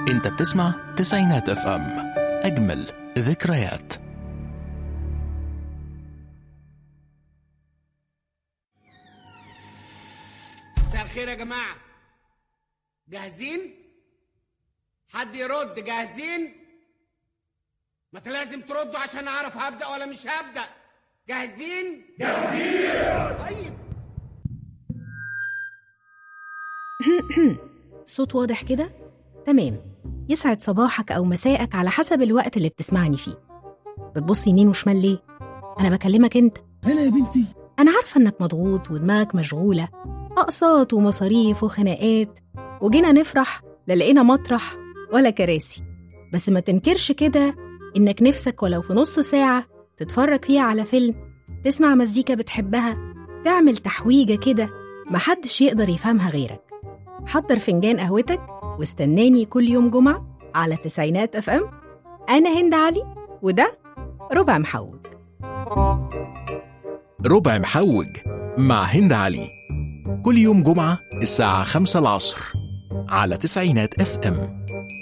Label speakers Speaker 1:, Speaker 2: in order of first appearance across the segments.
Speaker 1: انت بتسمع تسعينات اف ام اجمل ذكريات
Speaker 2: مساء الخير يا جماعة جاهزين؟ حد يرد جاهزين؟ ما انت لازم تردوا عشان اعرف هبدأ ولا مش هبدأ جاهزين؟ جاهزين طيب
Speaker 3: صوت واضح كده؟ تمام يسعد صباحك أو مساءك على حسب الوقت اللي بتسمعني فيه بتبص يمين وشمال ليه؟ أنا بكلمك أنت
Speaker 4: هلا يا بنتي
Speaker 3: أنا عارفة إنك مضغوط ودماغك مشغولة أقساط ومصاريف وخناقات وجينا نفرح لا لقينا مطرح ولا كراسي بس ما تنكرش كده إنك نفسك ولو في نص ساعة تتفرج فيها على فيلم تسمع مزيكا بتحبها تعمل تحويجة كده محدش يقدر يفهمها غيرك حضر فنجان قهوتك واستناني كل يوم جمعة على تسعينات اف ام أنا هند علي وده ربع محوج
Speaker 1: ربع محوج مع هند علي كل يوم جمعة الساعة خمسة العصر على تسعينات اف ام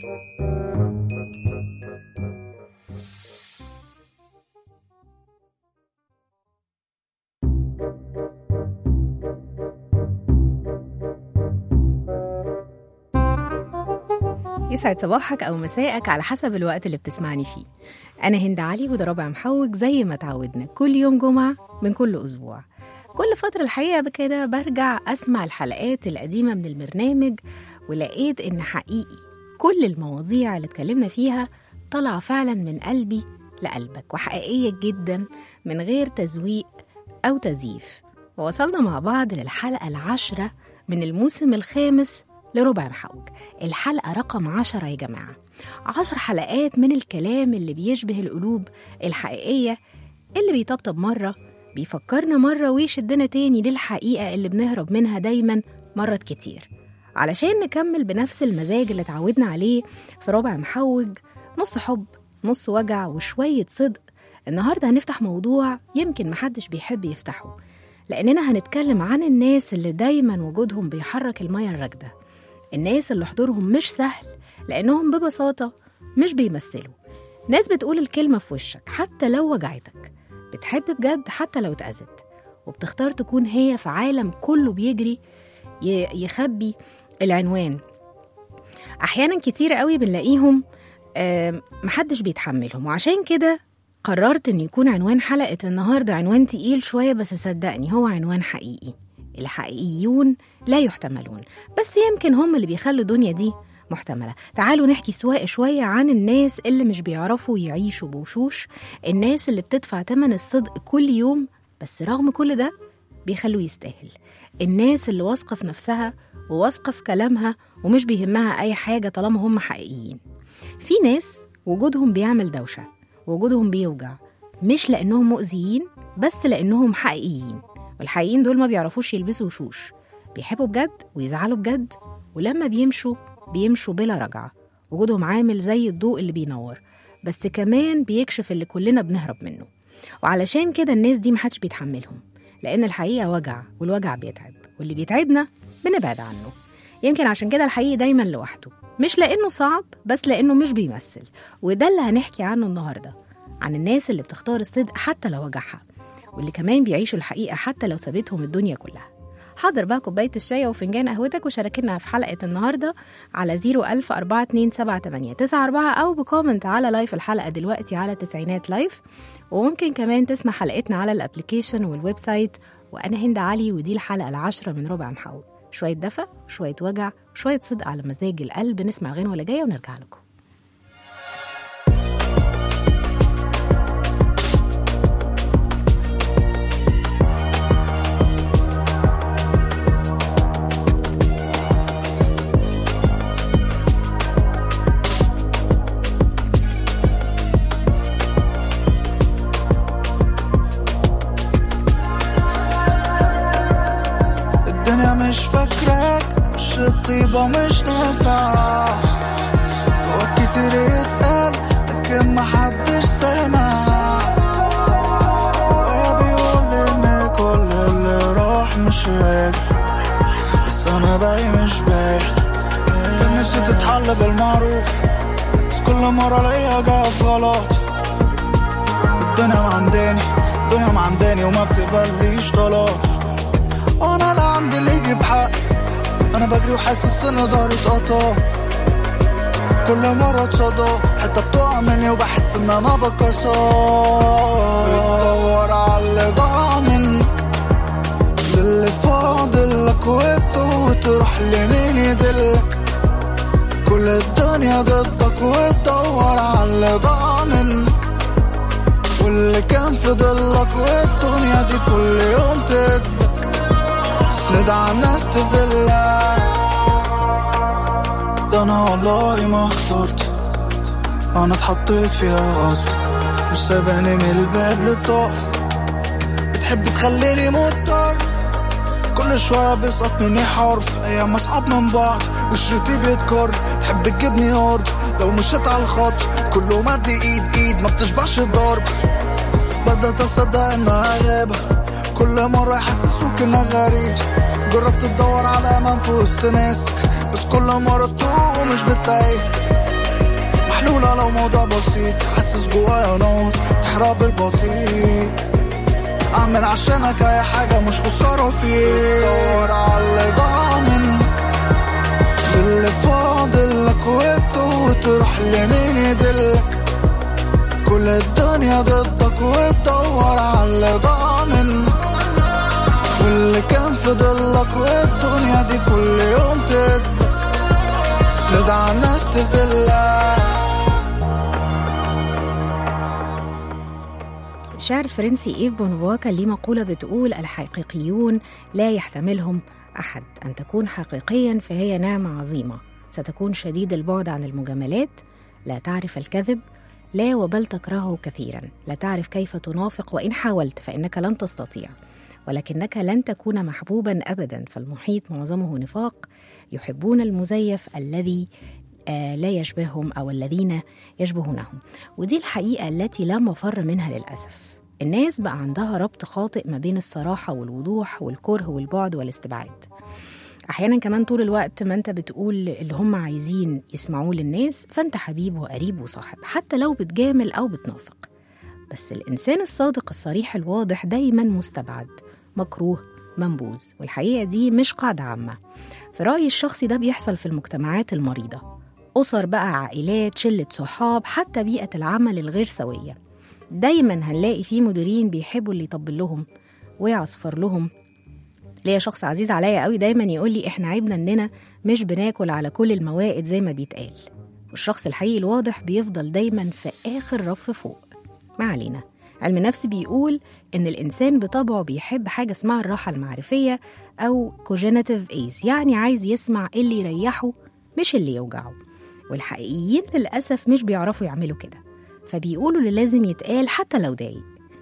Speaker 3: يسعد صباحك أو مساءك على حسب الوقت اللي بتسمعني فيه أنا هند علي وده ربع محوج زي ما تعودنا كل يوم جمعة من كل أسبوع كل فترة الحقيقة بكده برجع أسمع الحلقات القديمة من البرنامج ولقيت إن حقيقي كل المواضيع اللي اتكلمنا فيها طالعة فعلا من قلبي لقلبك وحقيقية جدا من غير تزويق أو تزييف ووصلنا مع بعض للحلقة العاشرة من الموسم الخامس لربع محوج الحلقة رقم عشرة يا جماعة عشر حلقات من الكلام اللي بيشبه القلوب الحقيقية اللي بيطبطب مرة بيفكرنا مرة ويشدنا تاني للحقيقة اللي بنهرب منها دايما مرات كتير علشان نكمل بنفس المزاج اللي اتعودنا عليه في ربع محوج نص حب نص وجع وشوية صدق النهاردة هنفتح موضوع يمكن محدش بيحب يفتحه لأننا هنتكلم عن الناس اللي دايما وجودهم بيحرك المية الراكدة الناس اللي حضورهم مش سهل لأنهم ببساطة مش بيمثلوا ناس بتقول الكلمة في وشك حتى لو وجعتك بتحب بجد حتى لو اتأذت وبتختار تكون هي في عالم كله بيجري ي- يخبي العنوان أحيانا كتير قوي بنلاقيهم آم، محدش بيتحملهم وعشان كده قررت إن يكون عنوان حلقة النهاردة عنوان تقيل شوية بس صدقني هو عنوان حقيقي الحقيقيون لا يحتملون بس يمكن هم اللي بيخلوا الدنيا دي محتملة تعالوا نحكي سواء شوية عن الناس اللي مش بيعرفوا يعيشوا بوشوش الناس اللي بتدفع تمن الصدق كل يوم بس رغم كل ده بيخلوه يستاهل الناس اللي واثقة في نفسها وواثقة في كلامها ومش بيهمها أي حاجة طالما هم حقيقيين في ناس وجودهم بيعمل دوشة وجودهم بيوجع مش لأنهم مؤذيين بس لأنهم حقيقيين والحقيقيين دول ما بيعرفوش يلبسوا وشوش بيحبوا بجد ويزعلوا بجد ولما بيمشوا بيمشوا بلا رجعة وجودهم عامل زي الضوء اللي بينور بس كمان بيكشف اللي كلنا بنهرب منه وعلشان كده الناس دي محدش بيتحملهم لأن الحقيقة وجع والوجع بيتعب واللي بيتعبنا بنبعد عنه يمكن عشان كده الحقيقي دايما لوحده مش لأنه صعب بس لأنه مش بيمثل وده اللي هنحكي عنه النهاردة عن الناس اللي بتختار الصدق حتى لو وجعها واللي كمان بيعيشوا الحقيقة حتى لو سابتهم الدنيا كلها حاضر بقى كوباية الشاي وفنجان قهوتك وشاركنا في حلقة النهاردة على 01000 427 أو بكومنت على لايف الحلقة دلوقتي على تسعينات لايف وممكن كمان تسمع حلقتنا على الابليكيشن والويب سايت وأنا هند علي ودي الحلقة العاشرة من ربع محاول شوية دفى شوية وجع شوية صدق على مزاج القلب نسمع غنوة اللي جاية ونرجع لكم
Speaker 5: الدنيا مش فاكراك مش الطيبة مش نافعة جواك كتير يتقال لكن محدش سامع جوايا بيقول ان كل اللي راح مش راجع بس انا باقي مش بايع كان نفسي تتحل بالمعروف بس كل مرة الاقيها جاية في غلط الدنيا معنداني الدنيا معنداني وما بتقبليش طلاق انا لا عندي اللي يجيب حق انا بجري وحاسس ان ضهري اتقطع كل مرة اتصدى حتة بتقع مني وبحس ان انا بكسر بتدور على اللي ضاع منك للي فاضل لك وتوه وتروح لمين يدلك كل الدنيا ضدك وتدور على اللي ضاع منك واللي كان في ضلك والدنيا دي كل يوم تدك تسند على الناس تذلك ده انا والله ما اخترت انا اتحطيت فيها غصب مش سايباني من الباب للطاق بتحب تخليني مضطر كل شوية بيسقط مني حرف أيام أصعب من بعض وشريطي بيتكر تحب تجيبني هارد لو مشيت على الخط كله مد إيد إيد ما بتشبعش الضرب بدأت أصدق إنها غابة كل مرة يحسسوك إنك غريب جربت تدور على أمان في وسط ناسك بس كل مرة تتوه ومش بتلاقي محلولة لو موضوع بسيط حاسس جوايا نار تحرق بالبطيء اعمل عشانك اي حاجة مش خسارة فيك دور على اللي ضاع منك اللي فاضل لك وتوه وتروح لمين يدلك كل الدنيا ضدك وتدور على اللي ضاع منك واللي كان في ضلك والدنيا دي كل يوم تدك تسند على الناس تذلك
Speaker 3: الشاعر الفرنسي إيف بونفوا كان ليه مقولة بتقول الحقيقيون لا يحتملهم أحد أن تكون حقيقيا فهي نعمة عظيمة ستكون شديد البعد عن المجاملات لا تعرف الكذب لا وبل تكرهه كثيرا لا تعرف كيف تنافق وإن حاولت فإنك لن تستطيع ولكنك لن تكون محبوبا أبدا فالمحيط معظمه نفاق يحبون المزيف الذي آه، لا يشبههم أو الذين يشبهونهم ودي الحقيقة التي لا مفر منها للأسف الناس بقى عندها ربط خاطئ ما بين الصراحة والوضوح والكره والبعد والاستبعاد أحيانا كمان طول الوقت ما أنت بتقول اللي هم عايزين يسمعوه للناس فأنت حبيب وقريب وصاحب حتى لو بتجامل أو بتنافق بس الإنسان الصادق الصريح الواضح دايما مستبعد مكروه منبوذ والحقيقة دي مش قاعدة عامة في رأيي الشخصي ده بيحصل في المجتمعات المريضة أسر بقى عائلات شلة صحاب حتى بيئة العمل الغير سوية دايما هنلاقي فيه مديرين بيحبوا اللي يطبل لهم ويعصفر لهم ليا شخص عزيز عليا قوي دايما يقول لي احنا عيبنا اننا مش بناكل على كل الموائد زي ما بيتقال والشخص الحقيقي الواضح بيفضل دايما في اخر رف فوق ما علينا علم النفس بيقول ان الانسان بطبعه بيحب حاجه اسمها الراحه المعرفيه او كوجينيتيف ايز يعني عايز يسمع اللي يريحه مش اللي يوجعه والحقيقيين للاسف مش بيعرفوا يعملوا كده فبيقولوا اللي لازم يتقال حتى لو ضايق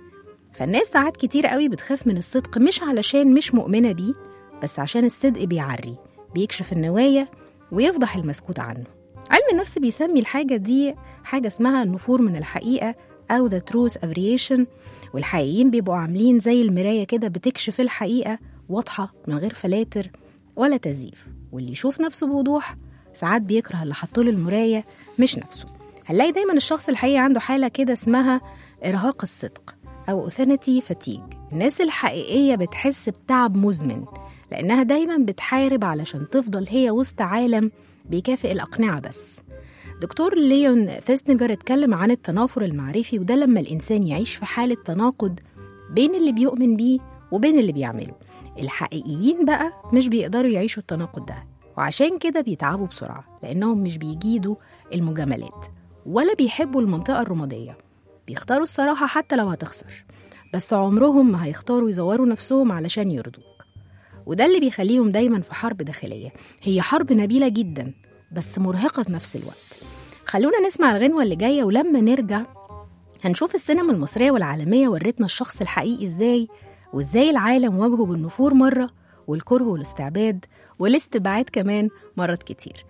Speaker 3: فالناس ساعات كتير قوي بتخاف من الصدق مش علشان مش مؤمنة بيه بس عشان الصدق بيعري بيكشف النوايا ويفضح المسكوت عنه علم النفس بيسمي الحاجة دي حاجة اسمها النفور من الحقيقة أو the truth aberration والحقيقيين بيبقوا عاملين زي المراية كده بتكشف الحقيقة واضحة من غير فلاتر ولا تزييف واللي يشوف نفسه بوضوح ساعات بيكره اللي حطوله المراية مش نفسه هنلاقي دايما الشخص الحقيقي عنده حالة كده اسمها إرهاق الصدق أو أوثنتي فتيج الناس الحقيقية بتحس بتعب مزمن لأنها دايما بتحارب علشان تفضل هي وسط عالم بيكافئ الأقنعة بس دكتور ليون فيستنجر اتكلم عن التنافر المعرفي وده لما الإنسان يعيش في حالة تناقض بين اللي بيؤمن بيه وبين اللي بيعمله الحقيقيين بقى مش بيقدروا يعيشوا التناقض ده وعشان كده بيتعبوا بسرعة لأنهم مش بيجيدوا المجاملات ولا بيحبوا المنطقة الرمادية بيختاروا الصراحة حتى لو هتخسر بس عمرهم ما هيختاروا يزوروا نفسهم علشان يرضوك وده اللي بيخليهم دايما في حرب داخلية هي حرب نبيلة جدا بس مرهقة في نفس الوقت خلونا نسمع الغنوة اللي جاية ولما نرجع هنشوف السينما المصرية والعالمية ورتنا الشخص الحقيقي ازاي وازاي العالم واجهه بالنفور مرة والكره والاستعباد والاستبعاد كمان مرات كتير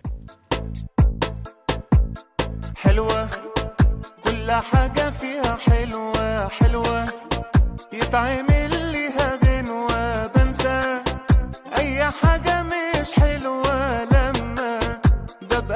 Speaker 5: حلوة كل حاجة فيها حلوة حلوة يتعمل ليها غنوة بنسى أي حاجة مش حلوة لما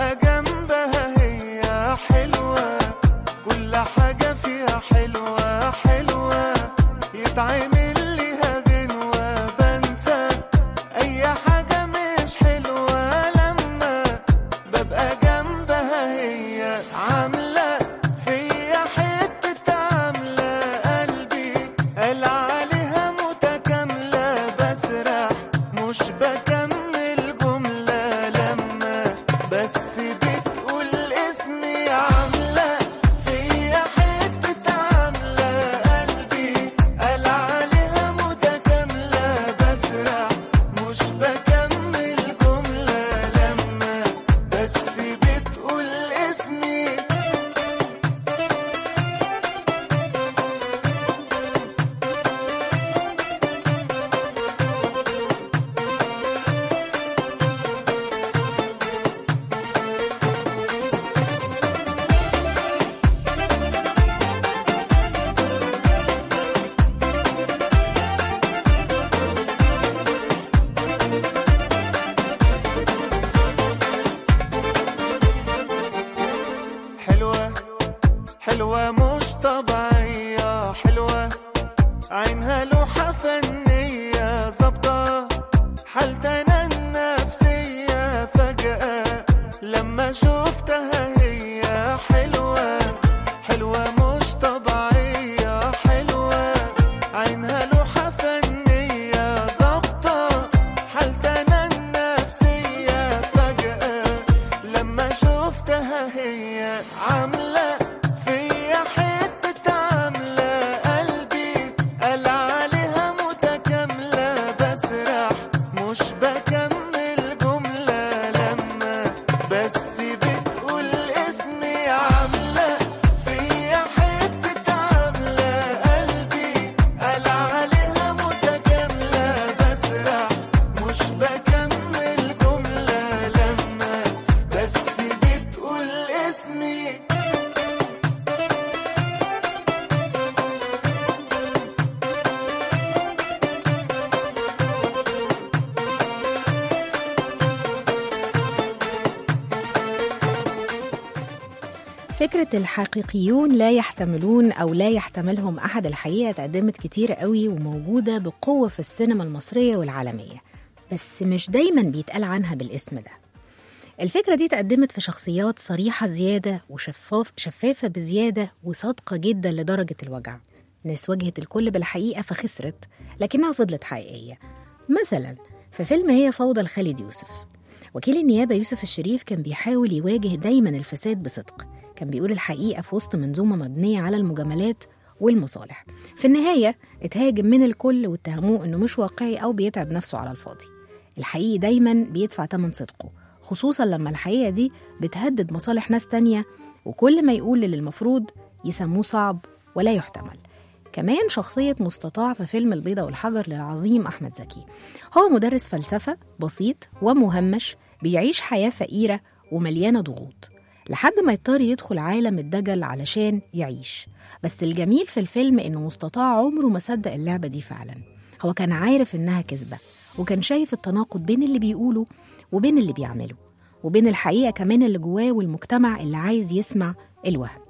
Speaker 3: فكرة الحقيقيون لا يحتملون أو لا يحتملهم أحد الحقيقة اتقدمت كتير قوي وموجودة بقوة في السينما المصرية والعالمية بس مش دايما بيتقال عنها بالاسم ده الفكرة دي اتقدمت في شخصيات صريحة زيادة وشفاف شفافة بزيادة وصادقة جدا لدرجة الوجع ناس واجهت الكل بالحقيقة فخسرت لكنها فضلت حقيقية مثلا في فيلم هي فوضى لخالد يوسف وكيل النيابة يوسف الشريف كان بيحاول يواجه دايما الفساد بصدق كان بيقول الحقيقة في وسط منظومة مبنية على المجاملات والمصالح في النهاية اتهاجم من الكل واتهموه انه مش واقعي او بيتعب نفسه على الفاضي الحقيقي دايما بيدفع تمن صدقه خصوصا لما الحقيقة دي بتهدد مصالح ناس تانية وكل ما يقول اللي المفروض يسموه صعب ولا يحتمل كمان شخصية مستطاع في فيلم البيضة والحجر للعظيم أحمد زكي هو مدرس فلسفة بسيط ومهمش بيعيش حياة فقيرة ومليانة ضغوط لحد ما يضطر يدخل عالم الدجل علشان يعيش بس الجميل في الفيلم إنه مستطاع عمره ما صدق اللعبة دي فعلا هو كان عارف إنها كذبة وكان شايف التناقض بين اللي بيقوله وبين اللي بيعمله وبين الحقيقة كمان اللي جواه والمجتمع اللي عايز يسمع الوهم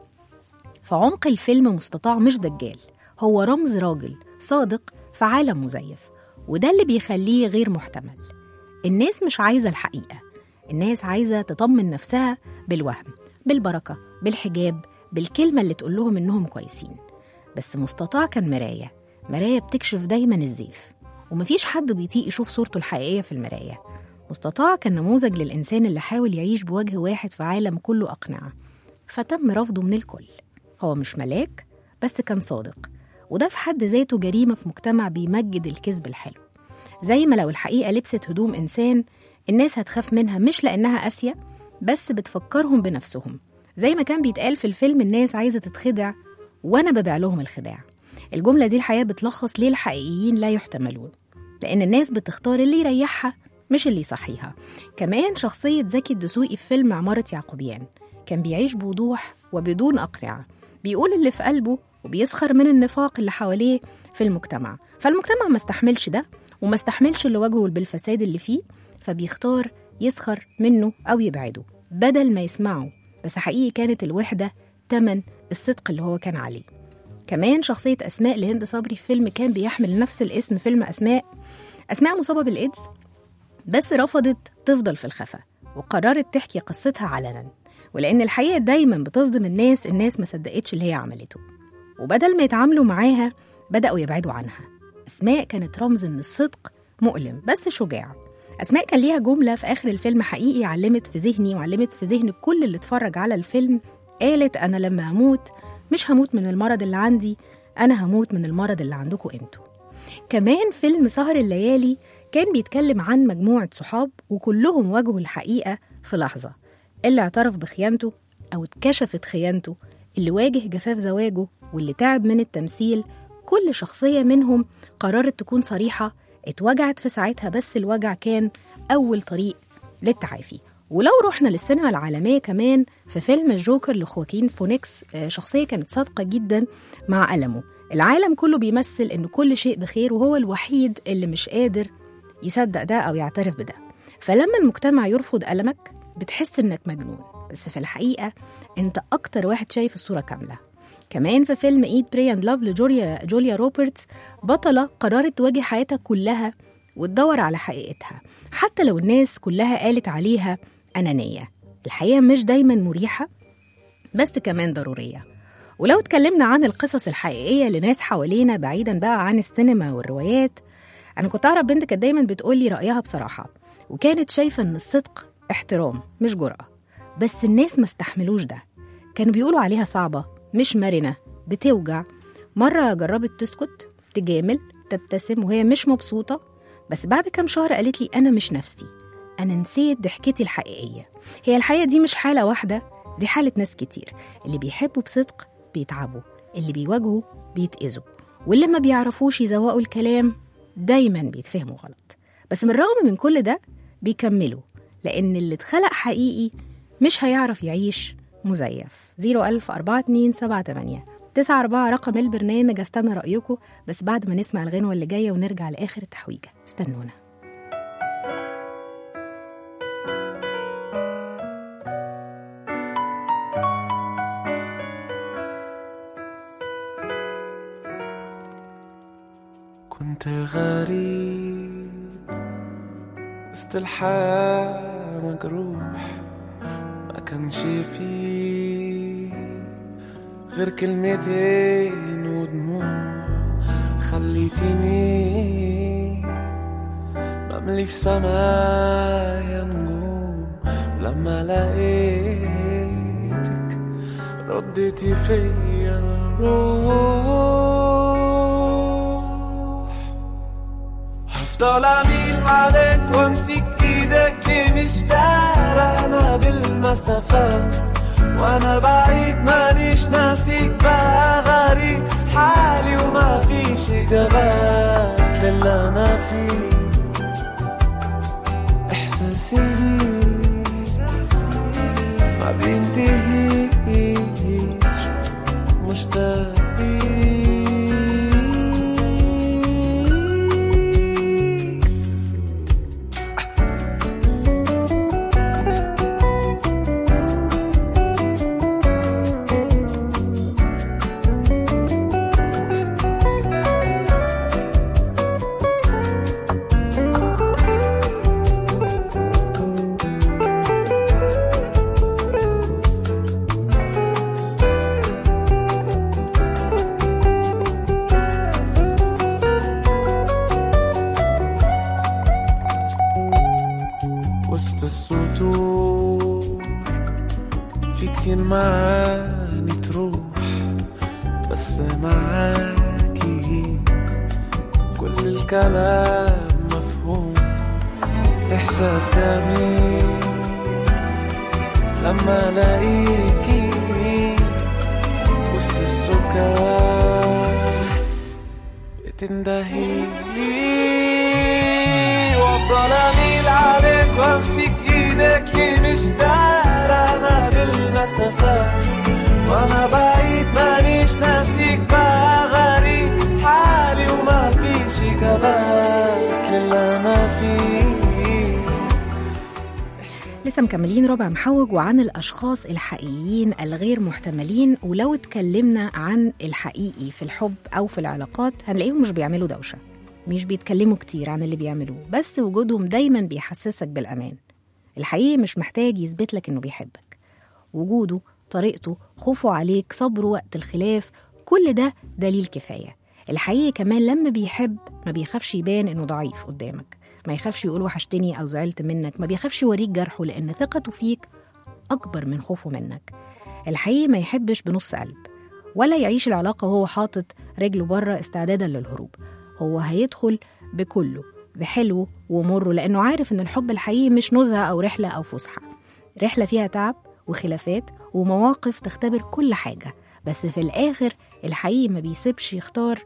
Speaker 3: فعمق الفيلم مستطاع مش دجال هو رمز راجل صادق في عالم مزيف وده اللي بيخليه غير محتمل الناس مش عايزة الحقيقة الناس عايزة تطمن نفسها بالوهم بالبركة بالحجاب بالكلمة اللي تقول لهم إنهم كويسين بس مستطاع كان مراية مراية بتكشف دايما الزيف ومفيش حد بيطيق يشوف صورته الحقيقية في المراية مستطاع كان نموذج للإنسان اللي حاول يعيش بوجه واحد في عالم كله أقنعة فتم رفضه من الكل هو مش ملاك بس كان صادق وده في حد ذاته جريمة في مجتمع بيمجد الكذب الحلو زي ما لو الحقيقة لبست هدوم إنسان الناس هتخاف منها مش لأنها قاسية بس بتفكرهم بنفسهم زي ما كان بيتقال في الفيلم الناس عايزة تتخدع وأنا ببيع لهم الخداع الجملة دي الحقيقة بتلخص ليه الحقيقيين لا يحتملون لأن الناس بتختار اللي يريحها مش اللي يصحيها كمان شخصية زكي الدسوقي في فيلم عمارة يعقوبيان كان بيعيش بوضوح وبدون أقرعة بيقول اللي في قلبه وبيسخر من النفاق اللي حواليه في المجتمع فالمجتمع ما استحملش ده وما استحملش اللي واجهه بالفساد اللي فيه فبيختار يسخر منه أو يبعده بدل ما يسمعه بس حقيقي كانت الوحدة تمن الصدق اللي هو كان عليه كمان شخصية أسماء لهند صبري في فيلم كان بيحمل نفس الاسم فيلم أسماء أسماء مصابة بالإيدز بس رفضت تفضل في الخفا وقررت تحكي قصتها علنا ولأن الحقيقة دايما بتصدم الناس الناس ما صدقتش اللي هي عملته وبدل ما يتعاملوا معاها بدأوا يبعدوا عنها أسماء كانت رمز إن الصدق مؤلم بس شجاع أسماء كان ليها جملة في آخر الفيلم حقيقي علمت في ذهني وعلمت في ذهن كل اللي اتفرج على الفيلم قالت أنا لما هموت مش هموت من المرض اللي عندي أنا هموت من المرض اللي عندكم انتوا كمان فيلم سهر الليالي كان بيتكلم عن مجموعة صحاب وكلهم واجهوا الحقيقة في لحظة اللي اعترف بخيانته أو اتكشفت خيانته اللي واجه جفاف زواجه واللي تعب من التمثيل كل شخصية منهم قررت تكون صريحة اتوجعت في ساعتها بس الوجع كان أول طريق للتعافي ولو رحنا للسينما العالمية كمان في فيلم الجوكر لخواكين فونيكس آه، شخصية كانت صادقة جدا مع ألمه العالم كله بيمثل إن كل شيء بخير وهو الوحيد اللي مش قادر يصدق ده أو يعترف بده فلما المجتمع يرفض ألمك بتحس إنك مجنون بس في الحقيقة أنت أكتر واحد شايف الصورة كاملة كمان في فيلم ايت بري اند لاف لجوليا جوليا روبرتس بطلة قررت تواجه حياتها كلها وتدور على حقيقتها حتى لو الناس كلها قالت عليها أنانية الحقيقة مش دايما مريحة بس كمان ضرورية ولو اتكلمنا عن القصص الحقيقية لناس حوالينا بعيدا بقى عن السينما والروايات أنا كنت أعرف بنت كانت دايما بتقولي رأيها بصراحة وكانت شايفة إن الصدق احترام مش جرأة بس الناس ما استحملوش ده كانوا بيقولوا عليها صعبة مش مرنة بتوجع مرة جربت تسكت تجامل تبتسم وهي مش مبسوطة بس بعد كام شهر قالت لي أنا مش نفسي أنا نسيت ضحكتي الحقيقية هي الحقيقة دي مش حالة واحدة دي حالة ناس كتير اللي بيحبوا بصدق بيتعبوا اللي بيواجهوا بيتأذوا واللي ما بيعرفوش يزوقوا الكلام دايما بيتفهموا غلط بس من الرغم من كل ده بيكملوا لأن اللي اتخلق حقيقي مش هيعرف يعيش مزيف 01000 4278 تسعة أربعة رقم البرنامج استنى رأيكم بس بعد ما نسمع الغنوة اللي جاية ونرجع لآخر التحويجة استنونا
Speaker 4: غريب وسط الحياة مجروح ما كانش فيه غير كلمتين ودموع خليتيني بملي في سمايا نجوم ولما لقيتك رديتي فيا الروح هفضل اميل عليك وامسك ايدك ليه مش دارى انا بالمسافات وانا بعيد مانيش ناسيك بقى غريب حالي وما فيش اجابات للي انا فيه احساسي ليك ما بينتهيش مشتاق ليك وسط السطور في كتير معاني تروح بس معاكي كل الكلام مفهوم إحساس جميل لما ألاقيكي وسط السكر بتندهيلي وافضل اميل عليك وامسك ايدك ليه مش دارى انا بالمسافات وانا بعيد مانيش ناسيك بقى غريب حالي وما فيش اجابات للي انا فيه
Speaker 3: لسه مكملين ربع محوج وعن الأشخاص الحقيقيين الغير محتملين ولو اتكلمنا عن الحقيقي في الحب أو في العلاقات هنلاقيهم مش بيعملوا دوشة مش بيتكلموا كتير عن اللي بيعملوه بس وجودهم دايما بيحسسك بالأمان الحقيقي مش محتاج يثبت لك إنه بيحبك وجوده طريقته خوفه عليك صبره وقت الخلاف كل ده دليل كفاية الحقيقي كمان لما بيحب ما بيخافش يبان إنه ضعيف قدامك ما يخافش يقول وحشتني أو زعلت منك ما بيخافش يوريك جرحه لأن ثقته فيك أكبر من خوفه منك الحقيقي ما يحبش بنص قلب ولا يعيش العلاقة وهو حاطط رجله بره استعدادا للهروب هو هيدخل بكله بحلوه ومره لأنه عارف إن الحب الحقيقي مش نزهة أو رحلة أو فسحة رحلة فيها تعب وخلافات ومواقف تختبر كل حاجة بس في الآخر الحقيقي ما بيسيبش يختار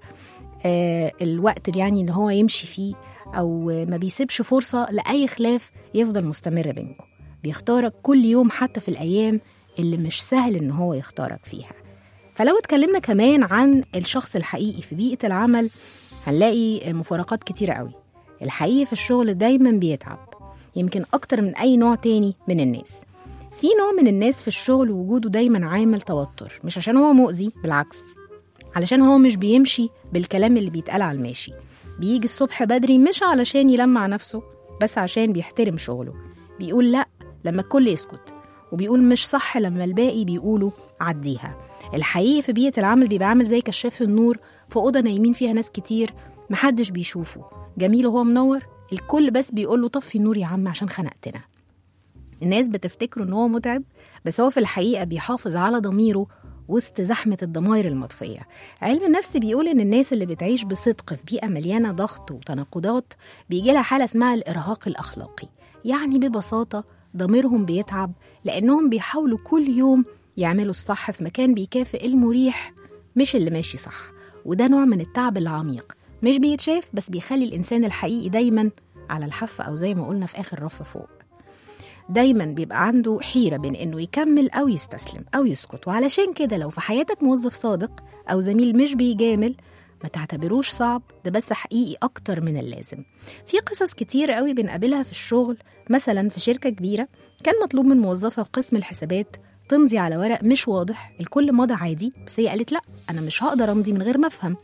Speaker 3: آه الوقت اللي يعني إن هو يمشي فيه أو ما بيسيبش فرصة لأي خلاف يفضل مستمر بينكم بيختارك كل يوم حتى في الأيام اللي مش سهل إن هو يختارك فيها فلو اتكلمنا كمان عن الشخص الحقيقي في بيئة العمل هنلاقي مفارقات كتيرة قوي الحقيقي في الشغل دايما بيتعب يمكن أكتر من أي نوع تاني من الناس في نوع من الناس في الشغل وجوده دايما عامل توتر مش عشان هو مؤذي بالعكس علشان هو مش بيمشي بالكلام اللي بيتقال على الماشي بيجي الصبح بدري مش علشان يلمع نفسه بس عشان بيحترم شغله بيقول لأ لما الكل يسكت وبيقول مش صح لما الباقي بيقولوا عديها الحقيقي في بيئة العمل بيبقى عامل زي كشاف النور في أوضة نايمين فيها ناس كتير محدش بيشوفه جميل وهو منور الكل بس بيقول له طفي النور يا عم عشان خنقتنا الناس بتفتكره ان هو متعب بس هو في الحقيقة بيحافظ على ضميره وسط زحمة الضمائر المطفية علم النفس بيقول إن الناس اللي بتعيش بصدق في بيئة مليانة ضغط وتناقضات بيجي لها حالة اسمها الإرهاق الأخلاقي يعني ببساطة ضميرهم بيتعب لأنهم بيحاولوا كل يوم يعملوا الصح في مكان بيكافئ المريح مش اللي ماشي صح وده نوع من التعب العميق مش بيتشاف بس بيخلي الإنسان الحقيقي دايما على الحافة أو زي ما قلنا في آخر رف فوق دايما بيبقى عنده حيرة بين إنه يكمل أو يستسلم أو يسكت وعلشان كده لو في حياتك موظف صادق أو زميل مش بيجامل ما تعتبروش صعب ده بس حقيقي أكتر من اللازم في قصص كتير قوي بنقابلها في الشغل مثلا في شركة كبيرة كان مطلوب من موظفة في قسم الحسابات تمضي على ورق مش واضح الكل مضى عادي بس هي قالت لا أنا مش هقدر أمضي من غير ما أفهم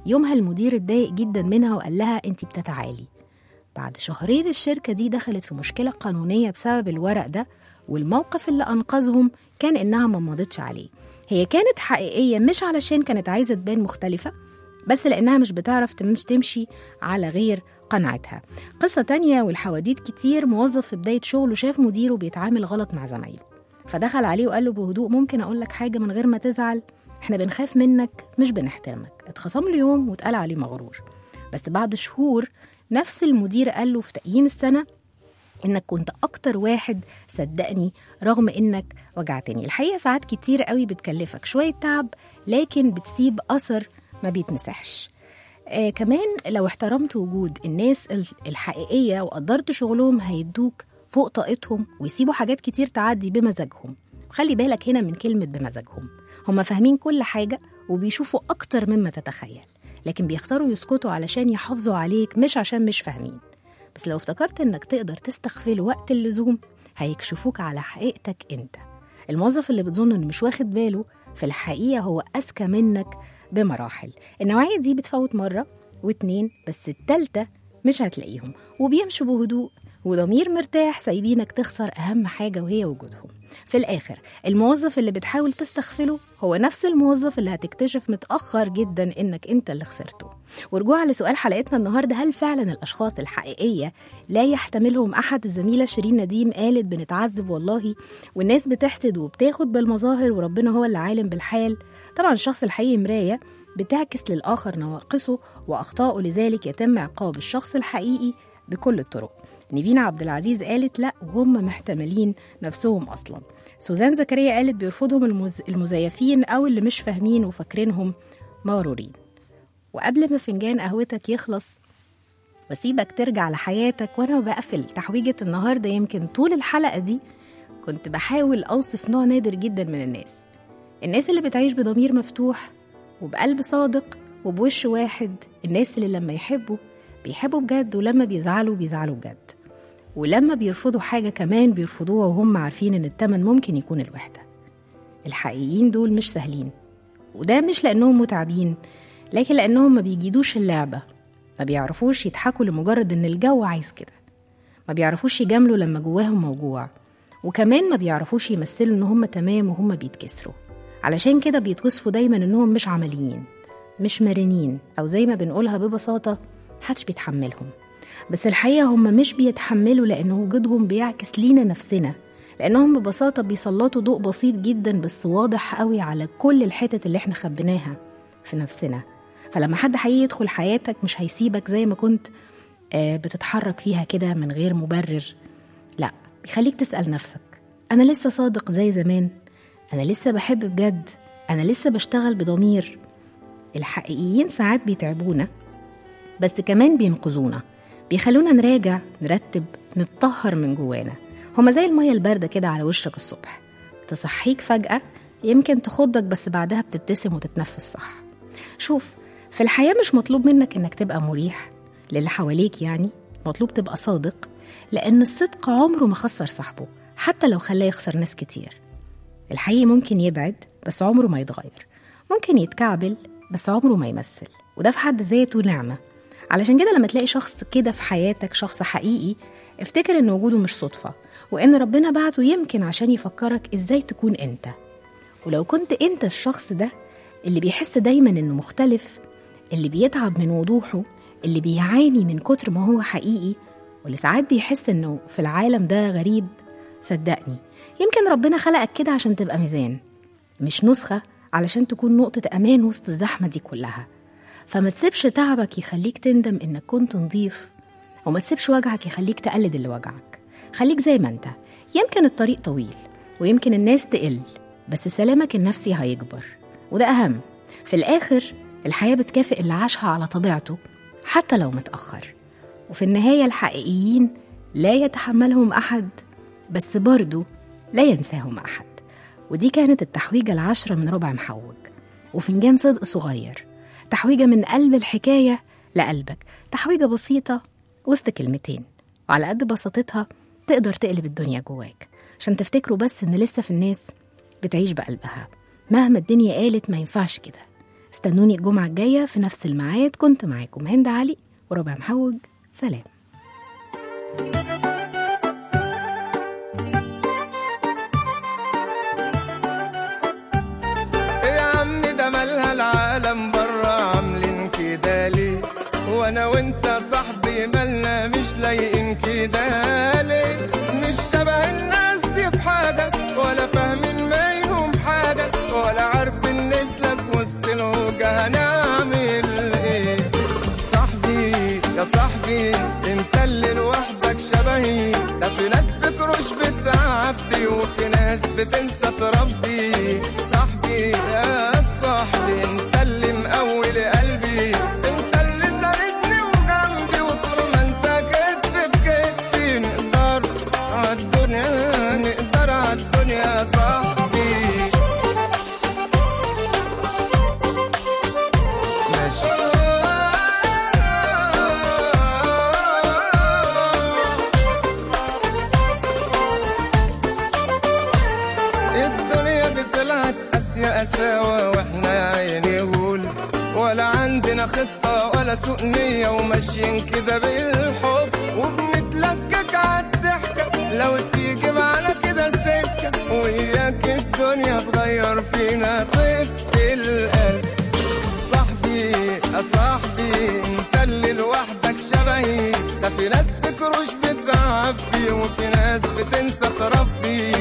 Speaker 3: يومها المدير اتضايق جدا منها وقال لها انت بتتعالي بعد شهرين الشركة دي دخلت في مشكلة قانونية بسبب الورق ده والموقف اللي أنقذهم كان إنها ما مضتش عليه هي كانت حقيقية مش علشان كانت عايزة تبان مختلفة بس لأنها مش بتعرف تمش تمشي على غير قناعتها قصة تانية والحواديت كتير موظف في بداية شغله شاف مديره بيتعامل غلط مع زمايله فدخل عليه وقال له بهدوء ممكن أقول لك حاجة من غير ما تزعل احنا بنخاف منك مش بنحترمك اتخصم له يوم واتقال عليه مغرور بس بعد شهور نفس المدير قال له في تقييم السنة انك كنت اكتر واحد صدقني رغم انك وجعتني الحقيقه ساعات كتير قوي بتكلفك شويه تعب لكن بتسيب اثر ما بيتمسحش آه كمان لو احترمت وجود الناس ال- الحقيقيه وقدرت شغلهم هيدوك فوق طاقتهم ويسيبوا حاجات كتير تعدي بمزاجهم خلي بالك هنا من كلمه بمزاجهم هم فاهمين كل حاجه وبيشوفوا اكتر مما تتخيل لكن بيختاروا يسكتوا علشان يحافظوا عليك مش عشان مش فاهمين بس لو افتكرت انك تقدر تستغفل وقت اللزوم هيكشفوك على حقيقتك انت الموظف اللي بتظن انه مش واخد باله في الحقيقة هو أذكى منك بمراحل النوعية دي بتفوت مرة واتنين بس التالتة مش هتلاقيهم وبيمشوا بهدوء وضمير مرتاح سايبينك تخسر أهم حاجة وهي وجودهم في الآخر الموظف اللي بتحاول تستغفله هو نفس الموظف اللي هتكتشف متأخر جدا إنك أنت اللي خسرته ورجوعا لسؤال حلقتنا النهاردة هل فعلا الأشخاص الحقيقية لا يحتملهم أحد الزميلة شيرين نديم قالت بنتعذب والله والناس بتحسد وبتاخد بالمظاهر وربنا هو اللي عالم بالحال طبعا الشخص الحقيقي مراية بتعكس للآخر نواقصه وأخطائه لذلك يتم عقاب الشخص الحقيقي بكل الطرق نيفين عبد العزيز قالت لا وهم محتملين نفسهم اصلا سوزان زكريا قالت بيرفضهم المز... المزيفين او اللي مش فاهمين وفاكرينهم مغرورين وقبل ما فنجان قهوتك يخلص واسيبك ترجع لحياتك وانا بقفل تحويجة النهارده يمكن طول الحلقة دي كنت بحاول اوصف نوع نادر جدا من الناس الناس اللي بتعيش بضمير مفتوح وبقلب صادق وبوش واحد الناس اللي لما يحبوا بيحبوا بجد ولما بيزعلوا بيزعلوا بجد ولما بيرفضوا حاجة كمان بيرفضوها وهم عارفين إن التمن ممكن يكون الوحدة الحقيقيين دول مش سهلين وده مش لأنهم متعبين لكن لأنهم ما بيجيدوش اللعبة ما بيعرفوش يضحكوا لمجرد إن الجو عايز كده ما بيعرفوش يجاملوا لما جواهم موجوع وكمان ما بيعرفوش يمثلوا إن هم تمام وهم بيتكسروا علشان كده بيتوصفوا دايما إنهم مش عمليين مش مرنين أو زي ما بنقولها ببساطة محدش بيتحملهم بس الحقيقة هم مش بيتحملوا لأن وجودهم بيعكس لينا نفسنا لأنهم ببساطة بيسلطوا ضوء بسيط جدا بس واضح قوي على كل الحتت اللي احنا خبيناها في نفسنا فلما حد حقيقي يدخل حياتك مش هيسيبك زي ما كنت آه، بتتحرك فيها كده من غير مبرر لا بيخليك تسأل نفسك أنا لسه صادق زي زمان أنا لسه بحب بجد أنا لسه بشتغل بضمير الحقيقيين ساعات بيتعبونا بس كمان بينقذونا بيخلونا نراجع نرتب نتطهر من جوانا هما زي المية الباردة كده على وشك الصبح تصحيك فجأة يمكن تخضك بس بعدها بتبتسم وتتنفس صح شوف في الحياة مش مطلوب منك إنك تبقى مريح للي حواليك يعني مطلوب تبقى صادق لأن الصدق عمره ما خسر صاحبه حتى لو خلاه يخسر ناس كتير الحقيقي ممكن يبعد بس عمره ما يتغير ممكن يتكعبل بس عمره ما يمثل وده في حد ذاته نعمة علشان كده لما تلاقي شخص كده في حياتك شخص حقيقي افتكر ان وجوده مش صدفة وان ربنا بعته يمكن عشان يفكرك ازاي تكون انت ولو كنت انت الشخص ده اللي بيحس دايما انه مختلف اللي بيتعب من وضوحه اللي بيعاني من كتر ما هو حقيقي واللي ساعات بيحس انه في العالم ده غريب صدقني يمكن ربنا خلقك كده عشان تبقى ميزان مش نسخة علشان تكون نقطة أمان وسط الزحمة دي كلها فما تسيبش تعبك يخليك تندم إنك كنت نظيف وما تسيبش وجعك يخليك تقلد اللي وجعك خليك زي ما انت يمكن الطريق طويل ويمكن الناس تقل بس سلامك النفسي هيكبر وده أهم في الآخر الحياة بتكافئ اللي عاشها على طبيعته حتى لو متأخر وفي النهاية الحقيقيين لا يتحملهم أحد بس برضو لا ينساهم أحد ودي كانت التحويجة العشرة من ربع محوج وفنجان صدق صغير تحويجة من قلب الحكاية لقلبك تحويجة بسيطة وسط كلمتين وعلى قد بساطتها تقدر تقلب الدنيا جواك عشان تفتكروا بس إن لسه في الناس بتعيش بقلبها مهما الدنيا قالت ما ينفعش كده استنوني الجمعة الجاية في نفس الميعاد كنت معاكم هند علي وربع محوج سلام
Speaker 4: يا عم ده مالها العالم برا عاملين كده ليه وانا وانت صاحبي مالنا مش لايقين كده ليه مش شبه الناس دي في حاجة ولا فاهمين منهم حاجة ولا عارفين نسلك وسط الوجه هنعمل ايه صاحبي يا صاحبي انت اللي لوحدك شبهي ده في ناس فكروش بتعبي وفي ناس بتنسى تربي صاحبي يا صاحبي انت اللي مقوي قلبي انت اللي ساندني وجنبي وطول ما انت كتف في كتفي نقدر عالدنيا نقدر عالدنيا يا صاحبي الدنيا دي طلعت قاسية قساوة واحنا يا عيني غول ولا عندنا خطة ولا سوء نية وماشيين كده بالحب وبنتلكك عالضحكة لو تيجي معانا كده سكة وياك الدنيا تغير فينا طيبة القلب صاحبي يا صاحبي انت اللي لوحدك شبهي ده في ناس فكروش بتعبي وفي ناس بتنسى تربي